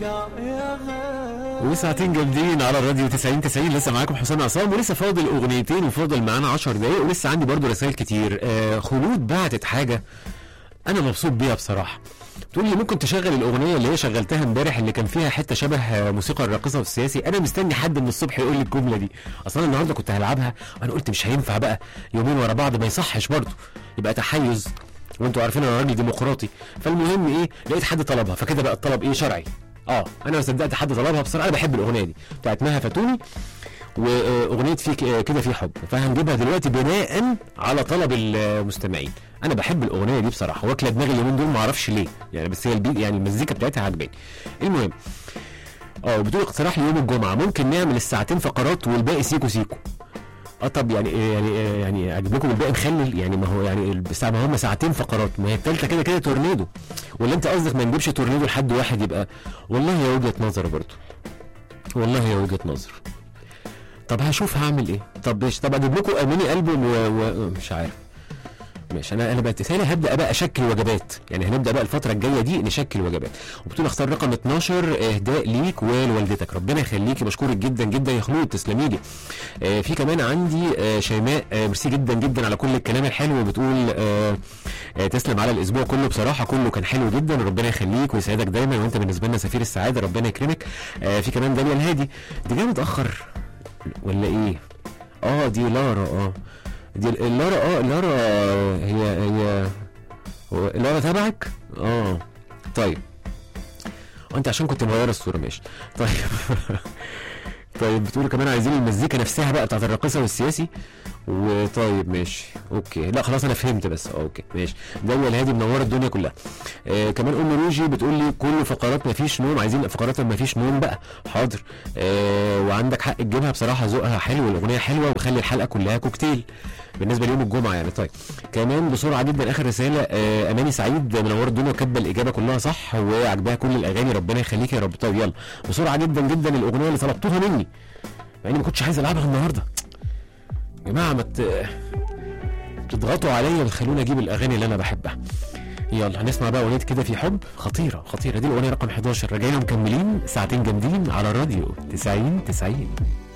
وساعتين جامدين على الراديو 90 90 لسه معاكم حسام عصام ولسه فاضل اغنيتين وفاضل معانا 10 دقايق ولسه عندي برضو رسائل كتير آه خلود بعتت حاجه انا مبسوط بيها بصراحه تقول لي ممكن تشغل الاغنيه اللي هي شغلتها امبارح اللي كان فيها حته شبه آه، موسيقى الراقصه والسياسي انا مستني حد من الصبح يقول لي الجمله دي اصلا النهارده كنت هلعبها وانا قلت مش هينفع بقى يومين ورا بعض ما يصحش برضه يبقى تحيز وانتوا عارفين انا راجل ديمقراطي فالمهم ايه لقيت حد طلبها فكده بقى الطلب ايه شرعي اه انا ما صدقت حد طلبها بصراحه انا بحب الاغنيه دي بتاعت مها فاتوني واغنيه فيك آه، كده في حب فهنجيبها دلوقتي بناء على طلب المستمعين انا بحب الاغنيه دي بصراحه واكله دماغي اليومين دول ما اعرفش ليه يعني بس هي البيت يعني المزيكا بتاعتها عجباني المهم اه بتقول اقتراح ليوم الجمعه ممكن نعمل الساعتين فقرات والباقي سيكو سيكو اه طب يعني إيه يعني إيه يعني اجيب لكم الباقي مخلل يعني ما هو يعني الساعه ما هم ساعتين فقرات ما هي الثالثه كده كده تورنيدو ولا انت قصدك ما نجيبش تورنيدو لحد واحد يبقى والله هي وجهه نظر برضه والله هي وجهه نظر طب هشوف هعمل ايه طب ماشي طب اجيب لكم اميني البوم ومش عارف ماشي انا انا بقى ثاني هبدا بقى اشكل وجبات يعني هنبدا بقى الفتره الجايه دي نشكل وجبات وبتقول اختار رقم 12 اهداء ليك ولوالدتك ربنا يخليكي بشكرك جدا جدا يا خلود تسلمي لي آه في كمان عندي آه شيماء آه ميرسي جدا جدا على كل الكلام الحلو بتقول آه آه تسلم على الاسبوع كله بصراحه كله كان حلو جدا ربنا يخليك ويسعدك دايما وانت بالنسبه لنا سفير السعاده ربنا يكرمك آه في كمان داليا الهادي دي جايه متاخر ولا ايه اه دي لارا اه دي لارا اه لارا هي هي هو لارا تبعك اه طيب وانت عشان كنت مغير الصوره ماشي طيب طيب بتقولوا كمان عايزين المزيكا نفسها بقى بتاعت الراقصه والسياسي وطيب ماشي اوكي لا خلاص انا فهمت بس اه اوكي ماشي داليا الهادي منوره الدنيا كلها آه كمان ام روجي بتقول لي كل فقرات ما فيش نوم عايزين فقرات ما فيش نوم بقى حاضر آه وعندك حق تجيبها بصراحه ذوقها حلو والاغنيه حلوه وخلي الحلقه كلها كوكتيل بالنسبه ليوم الجمعه يعني طيب كمان بسرعه جدا اخر رساله آه اماني سعيد منور الدنيا وكاتبه الاجابه كلها صح وعجبها كل الاغاني ربنا يخليك يا رب طيب يلا بسرعه جدا جدا الاغنيه اللي طلبتوها مني مع اني ما كنتش عايز العبها النهارده يا جماعه ما ت- تضغطوا عليا وتخلوني اجيب الاغاني اللي انا بحبها يلا هنسمع بقى اغنيه كده في حب خطيره خطيره دي الاغنيه رقم 11 راجعين ومكملين ساعتين جامدين على الراديو 90 90